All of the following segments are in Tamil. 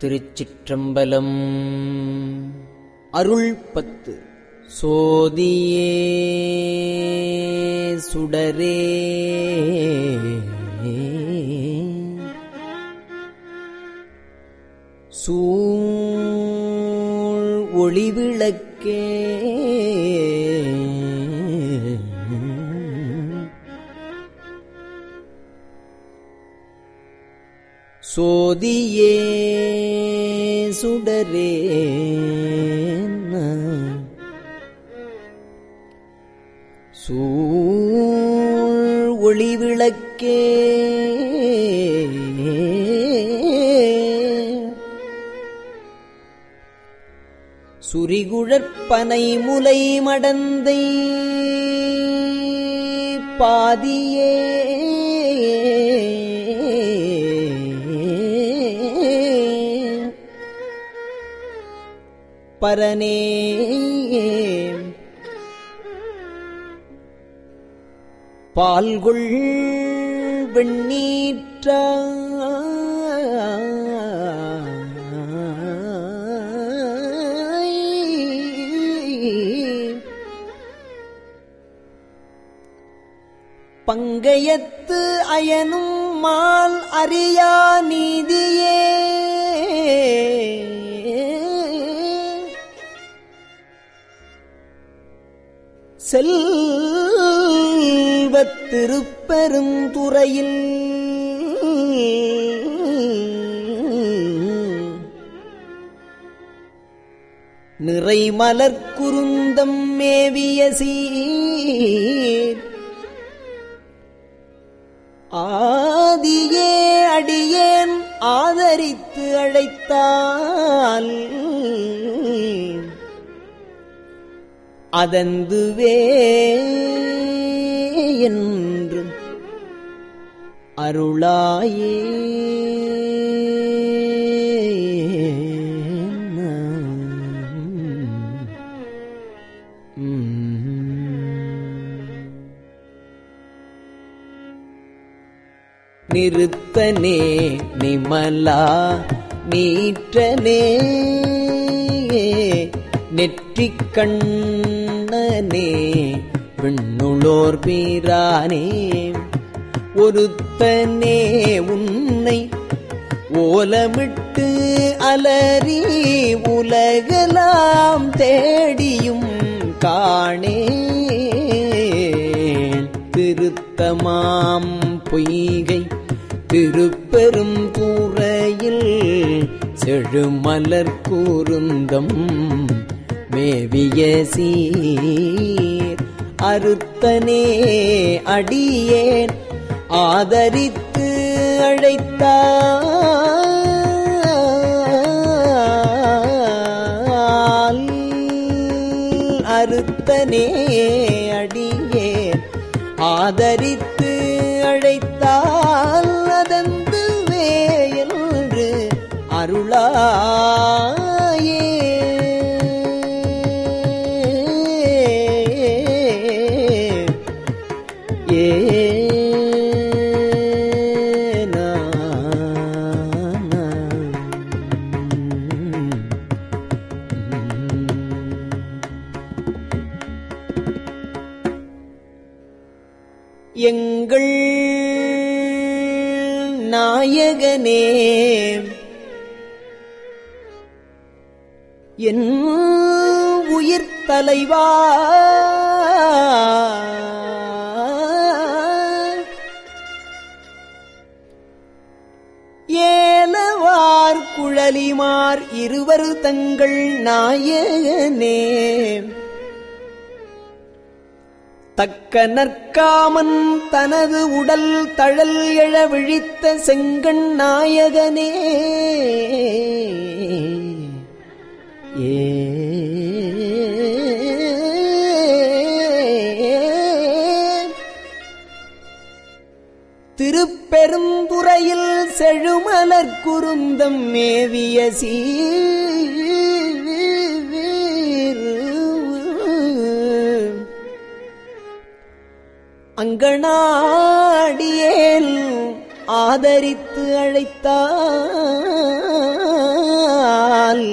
திருச்சிற்றம்பலம் அருள் பத்து சோதியே சுடரே சூழ் ஒளிவிளக்கே சோதியே சுடரே சூழ் ஒளிவிளக்கே சுரிகுழற்பனை முலை மடந்தை பாதியே பரனே பால்கொள் வெண்ணீற்ற பங்கயத்து அயனும் மால் அறியா நீதியே செல்வத்திருப்பெரும் துறையில் நிறைமலர் குருந்தம் மேவிய சீர் ஆதியே அடியேன் ஆதரித்து அழைத்தால் அதந்துவே என்று அருளாயே நிறுத்தனே நிமலா நீற்றனே நெற்றிக் கண்ணனே விண்ணுளோர் பீரானே ஒருத்தனே உன்னை ஓலமிட்டு அலறி உலகலாம் தேடியும் காணே திருத்தமாம் பொய்கை திருப்பெரும் கூரையில் செழுமலர் கூறுந்தம் மேவிய சீர் அறுத்தனே அடியேன் ஆதரித்து அழைத்தால் அறுத்தனே அடியேன் ஆதரித்து அழைத்தால் அதந்துவே என்று அருளாயே ஏ எங்கள் நாயகனே என் உயிர் தலைவா ஏலவார் குழலிமார் இருவர் தங்கள் நாயகனே தக்க நற்காமன் தனது உடல் தழல் எழ விழித்த செங்கண் நாயகனே ஏ திருப்பெருந்துறையில் செழுமலர் குருந்தம் மேவிய சீர் அங்கனாடியேல் ஆதரித்து அழைத்தால்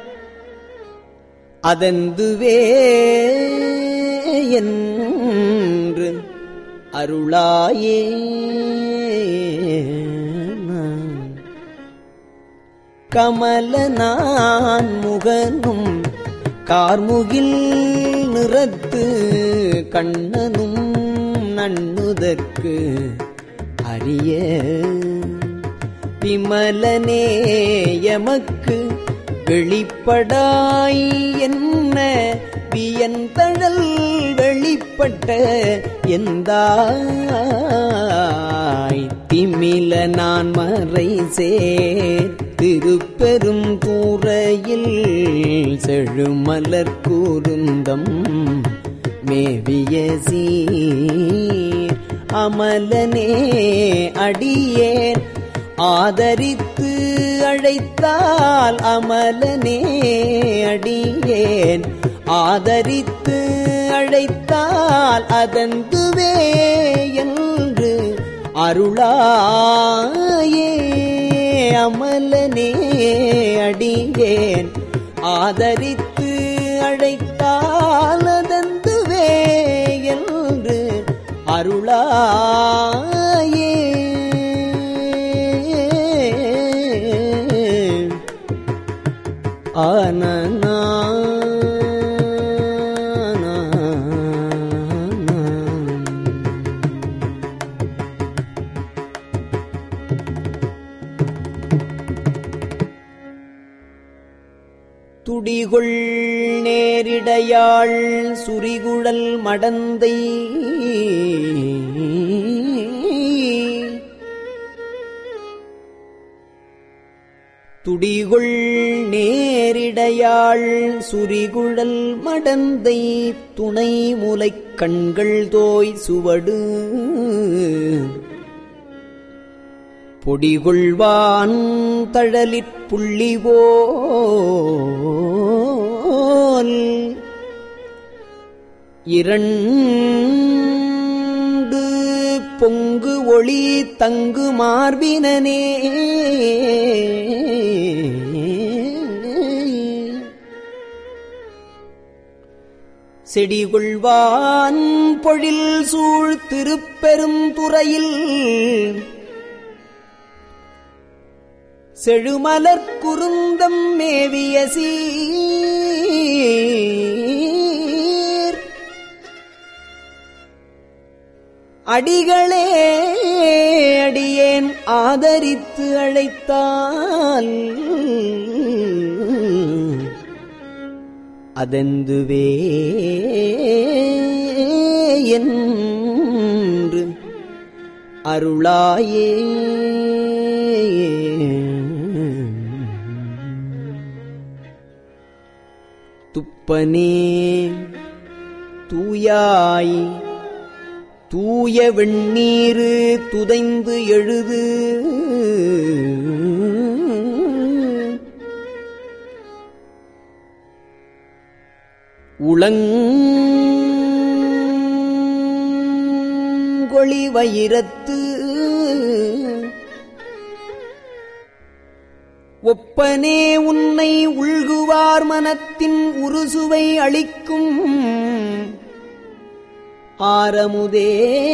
அதந்துவே என்று அருளாயே கமல நான் முகனும் கார்முகில் நிறத்து கண்ணனும் நண்ணுதற்கு அரிய விமலனே எமக்கு வெளிப்படாய் என்ன வியந்தழல் வெளிப்பட்ட எந்தாய் திமில நான் மறை சேர் திருப்பெரும் கூரையில் செழுமலர் கூருந்தம் மேவிய சீர் அமலனே அடியேன் ஆதரித்து அழைத்தால் அமலனே அடியேன் ஆதரித்து அழைத்தால் அதந்துவே என்று அருளாயே அமலனே அடியேன் ஆதரித்து அழைத்தால் அதந்துவே என்று அருளாயே ஆனனா துடிகொள் நேரிடையாள் சுரிகுழல் மடந்தை துடிகொள் நேரிடையாள் சுரிகுழல் மடந்தை துணை முலைக் கண்கள் தோய் சுவடு பொடிகொள்வான் தழலிற் புள்ளிவோல் இரண்டு பொங்கு ஒளி தங்கு மார்பினனே செடிகொள்வான் பொழில் சூழ் திருப்பெரும் துறையில் செழுமலர் குருந்தம் மேவிய சீர் அடிகளே அடியேன் ஆதரித்து அழைத்தால் அதெந்துவே என்று அருளாயே துப்பனே தூயாய் தூய வெண்ணீரு துதைந்து எழுது உளங்கொழி வயிரத்து ஒப்பனே உன்னை உள்குவார் மனத்தின் உருசுவை அளிக்கும் ஆரமுதே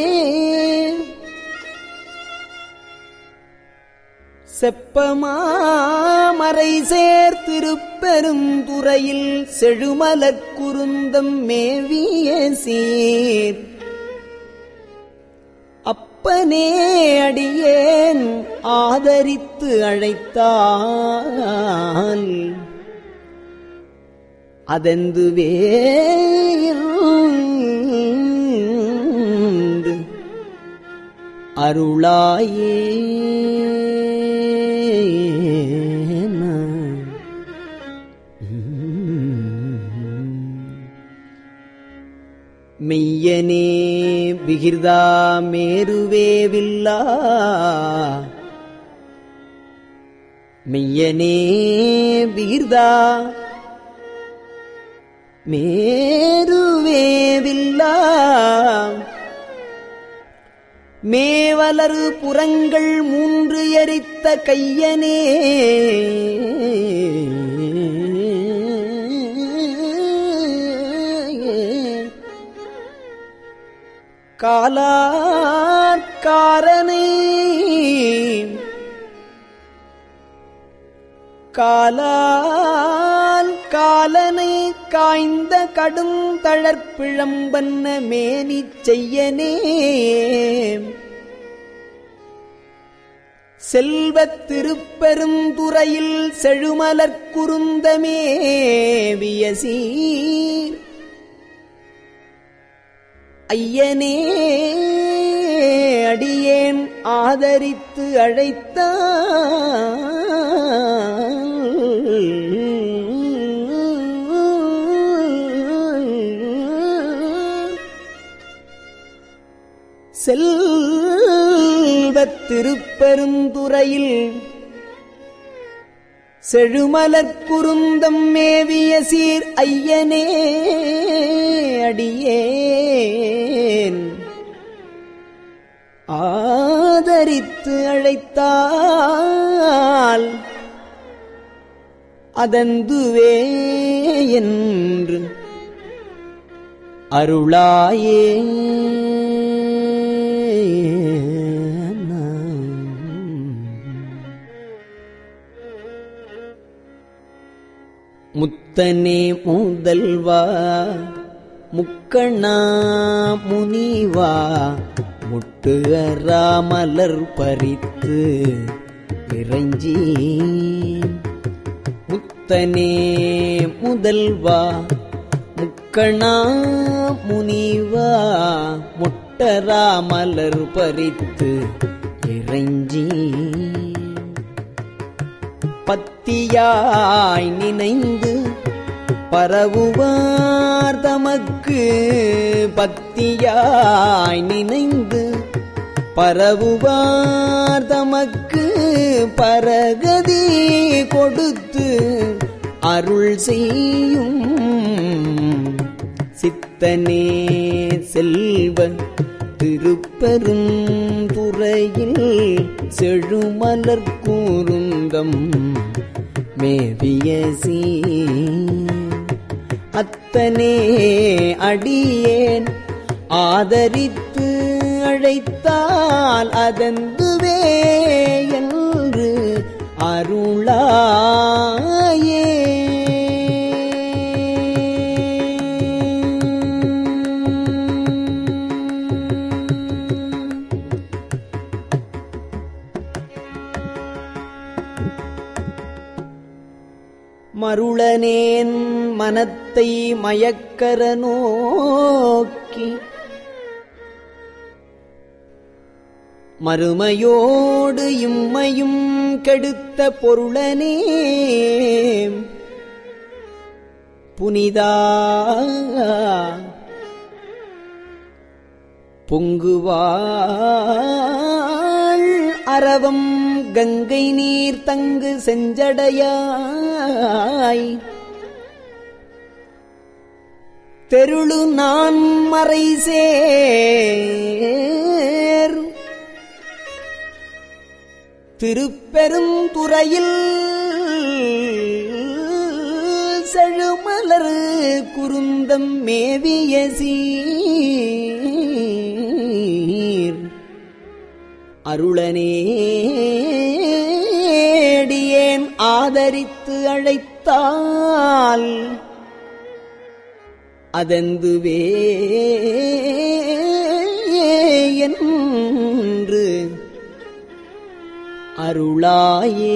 செப்பமாமரை சேர்த்திருப்பெரும் துறையில் செழுமலர் குருந்தம் மேவிய சீர் அப்பனே அடியேன் ஆதரித்து அழைத்தால் அதெந்துவே அருளாயே மெய்யனே விகிர்தா மேருவேவில்லா மெய்யனே விகிர்தா மேருவேவில்லா மேவலரு புறங்கள் மூன்று எரித்த கையனே காலாக்காரனை காலால் காலனை காய்ந்த கடும் தழற்பிழம்பன்ன மேனி செய்யனே செல்வத் திருப்பெருந்துறையில் செழுமலர் குருந்தமே வியசீர் ஐயனே அடியேன் ஆதரித்து அழைத்தான் செல்வத் திருப்பெருந்துறையில் செழுமலர் குருந்தம் மேவிய சீர் ஐயனே அடியேன் ஆதரித்து அழைத்தால் அதந்துவே என்று அருளாயே முத்தனே முதல்வா முக்கண்ணா முனிவா முட்டு ராமலர் பறித்து இறைஞ்சி முத்தனே முதல்வா முக்கணா முனிவா முட்டரா மலர் பறித்து இறைஞ்சி பத்தியாய் நினைந்து பரவுவார் தமக்கு பத்தியாய் நினைந்து பரவுவார் தமக்கு பரகதி கொடுத்து அருள் செய்யும் சித்தனே செல்வ திருப்பெரும் துறையில் செழுமலர் கூறுந்தம் மேவிய சீ அத்தனே அடியேன் ஆதரித்து அழைத்தால் அதந்துவே என்று அருளாயே மருளனேன் மனத்தை மயக்கர நோக்கி மறுமையோடு இம்மையும் கெடுத்த பொருளனே புனிதா பொங்குவாள் அரவம் கங்கை நீர் தங்கு செஞ்சடையாய் தெருளு நான் மறை சேர் திருப்பெருந்துறையில் செழுமலர் குருந்தம் மேவிய சீர் அருளனேடியேன் ஆதரித்து அழைத்தால் அதந்துவே என்று அருளாயே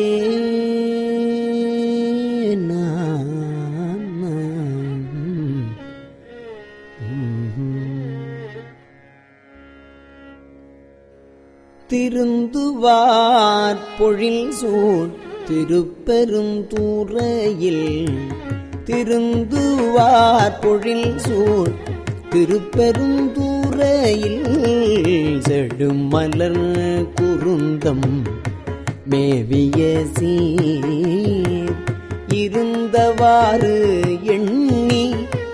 திருந்துவார் பொழில் சூழ் திருப்பெரும் தூரையில் திருந்துவார் பொழில் சூழ் திருப்பெரும் தூரையில் செடும் மலர் குருந்தம் மேவிய சீர் இருந்தவாறு எண்ணி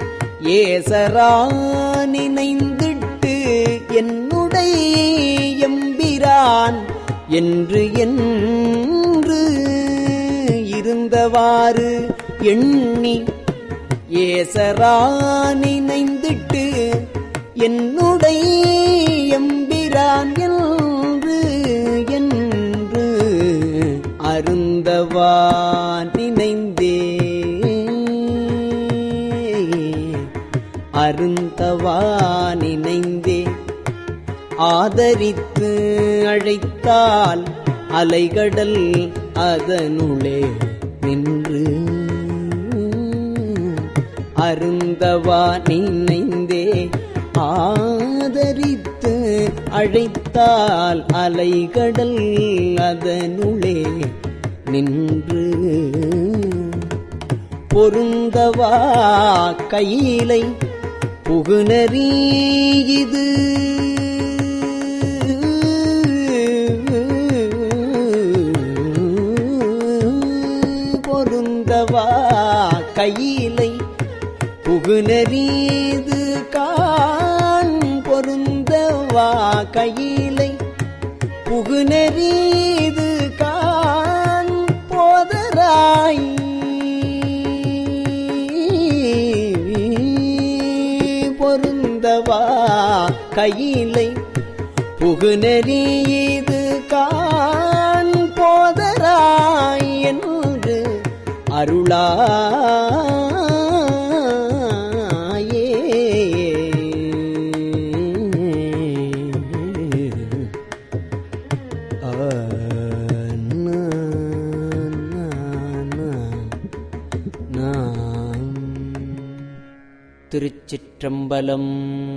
ஏசரா நினைந்திட்டு என்னுடைய எம்பிரான் என்று என்று இருந்தவாறு எண்ணி ஏசரா நினைந்திட்டு என்னுடைய எம்பிரான் என்று என்று அருந்தவா நினைந்தே அருந்தவா நினைந்தே ஆதரித்து அழைத்தால் அலைகடல் அதனுளே நின்று அருந்தவா நினைந்தே ஆதரித்து அழைத்தால் அலைகடல் அதனுளே நின்று பொருந்தவா கையிலை புகுநறி இது பொருந்தவா கையிலை புகுநரீது கான் பொருந்தவா கையிலை புகுநரீது கான் போதராய் பொருந்தவா கையிலை புகுநெறியது கான் போதராய் என்று அருளாயே ஆ, நா, நா, நா, நா. திருச்சிற்றம்பலம்